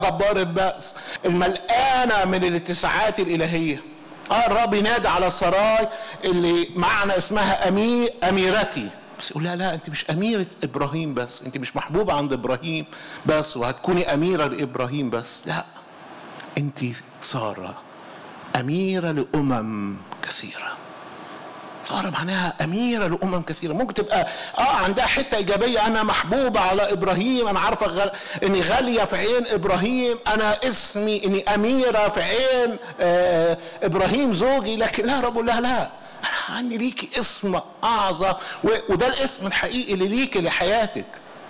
جبار البأس الملقانة من الاتساعات الإلهية اه الرب ينادي على سراي اللي معنى اسمها أمير أميرتي بس يقول لا لا انت مش أميرة إبراهيم بس انت مش محبوبة عند إبراهيم بس وهتكوني أميرة لإبراهيم بس لا انت سارة أميرة لأمم كثيرة سارة معناها أميرة لأمم كثيرة ممكن تبقى آه عندها حتة إيجابية أنا محبوبة على إبراهيم أنا عارفة غل... إني غالية في عين إبراهيم أنا اسمي إني أميرة في عين آه إبراهيم زوجي لكن لا رب لا لا أنا عندي ليكي اسم أعظم و... وده الاسم الحقيقي اللي ليكي لحياتك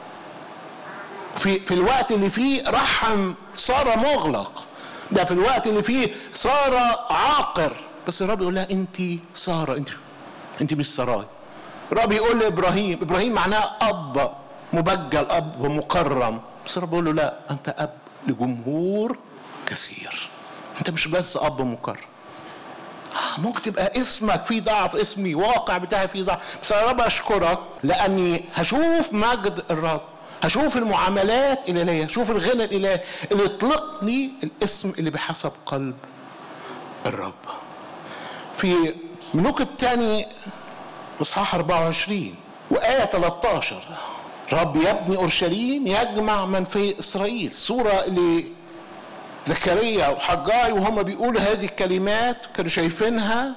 في في الوقت اللي فيه رحم سارة مغلق ده في الوقت اللي فيه سارة عاقر بس الرب يقول لها انت سارة انت انت مش سراي الرب يقول لابراهيم ابراهيم معناه اب مبجل اب ومكرم بس الرب يقول له لا انت اب لجمهور كثير انت مش بس اب مكرم آه ممكن تبقى اسمك فيه ضعف اسمي واقع بتاعي فيه ضعف بس يا رب اشكرك لاني هشوف مجد الرب هشوف المعاملات الالهيه هشوف الغنى الالهي اللي يطلق لي الاسم اللي بحسب قلب الرب في ملوك الثاني اصحاح 24 وآية 13 رب يبني أورشليم يجمع من في إسرائيل صورة لزكريا وحجاي وهم بيقولوا هذه الكلمات كانوا شايفينها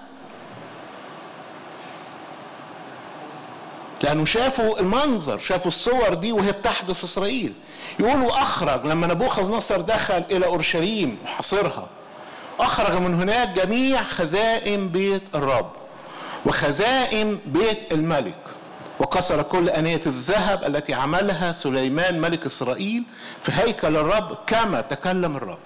لأنه شافوا المنظر شافوا الصور دي وهي بتحدث في إسرائيل يقولوا أخرج لما نبوخذ نصر دخل إلى أورشليم وحاصرها أخرج من هناك جميع خزائن بيت الرب وخزائن بيت الملك وكسر كل أنية الذهب التي عملها سليمان ملك إسرائيل في هيكل الرب كما تكلم الرب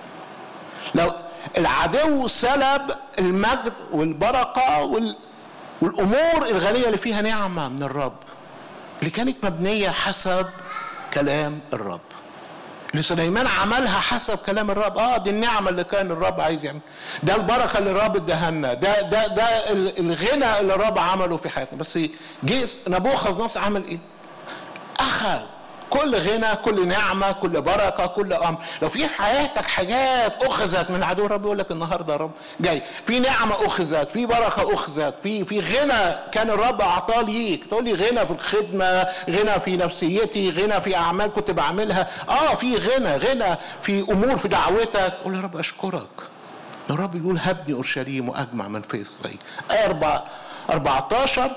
لو العدو سلب المجد والبركة وال... والأمور الغالية اللي فيها نعمة من الرب اللي كانت مبنية حسب كلام الرب اللي سليمان عملها حسب كلام الرب اه دي النعمه اللي كان الرب عايز يعمل ده البركه اللي الرب اداها لنا ده ده ده الغنى اللي الرب عمله في حياتنا بس جه نبوخذ نصر عمل ايه؟ اخذ كل غنى كل نعمة كل بركة كل أمر لو في حياتك حاجات أخذت من العدو الرب يقول لك النهاردة يا رب جاي في نعمة أخذت في بركة أخذت في في غنى كان الرب أعطاه ليك تقول لي غنى في الخدمة غنى في نفسيتي غنى في أعمال كنت بعملها آه في غنى غنى في أمور في دعوتك قول يا رب أشكرك الرب يقول هبني أورشليم وأجمع من في إسرائيل آية 14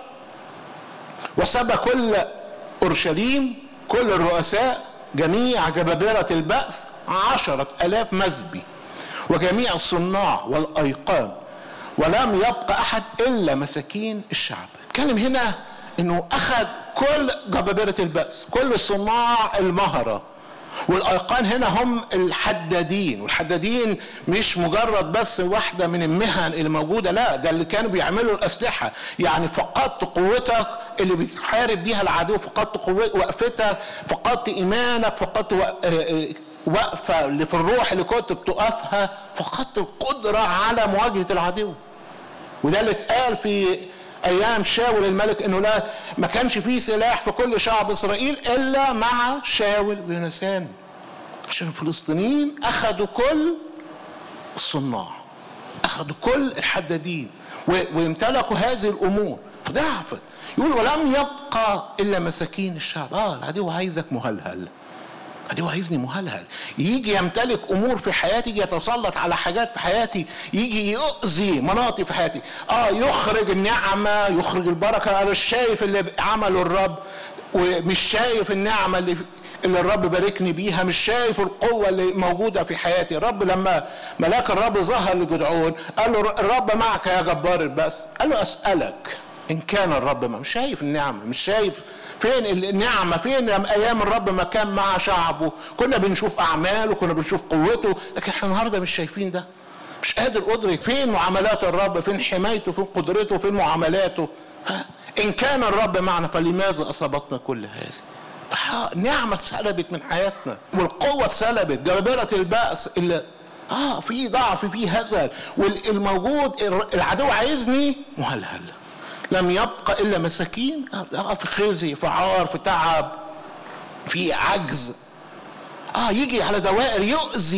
وسبى كل أورشليم كل الرؤساء جميع جبابرة البأس عشرة ألاف مزبي وجميع الصناع والأيقان ولم يبقى أحد إلا مساكين الشعب كلم هنا أنه أخذ كل جبابرة البأس كل صناع المهرة والايقان هنا هم الحدادين والحدادين مش مجرد بس واحده من المهن اللي موجوده لا ده اللي كانوا بيعملوا الاسلحه يعني فقدت قوتك اللي بتحارب بيها العدو فقدت قوة وقفتك فقدت ايمانك فقدت وقفه اللي في الروح اللي كنت بتقفها فقدت القدره على مواجهه العدو وده اللي اتقال في ايام شاول الملك انه لا ما كانش فيه سلاح في كل شعب اسرائيل الا مع شاول ويونسان عشان الفلسطينيين اخذوا كل الصناع اخذوا كل الحدادين وامتلكوا هذه الامور فضعفت يقول ولم يبقى الا مساكين الشعب اه العدو عايزك مهلهل العدو عايزني مهلهل يجي يمتلك امور في حياتي يجي يتسلط على حاجات في حياتي يجي يؤذي مناطق في حياتي اه يخرج النعمه يخرج البركه انا مش شايف اللي عمله الرب ومش شايف النعمه اللي اللي الرب باركني بيها مش شايف القوة اللي موجودة في حياتي الرب لما ملاك الرب ظهر لجدعون قال له الرب معك يا جبار البأس قال له أسألك إن كان الرب ما مش شايف النعمة مش شايف فين النعمة فين أيام الرب ما كان مع شعبه كنا بنشوف أعماله كنا بنشوف قوته لكن احنا النهاردة مش شايفين ده مش قادر أدرك فين معاملات الرب فين حمايته فين قدرته فين معاملاته إن كان الرب معنا فلماذا أصابتنا كل هذه نعمة اتسلبت من حياتنا والقوة اتسلبت جبابرة البأس اللي اه في ضعف في هزل والموجود العدو عايزني مهلهل لم يبقى الا مساكين في خزي في عار في تعب في عجز اه يجي على دوائر يؤذي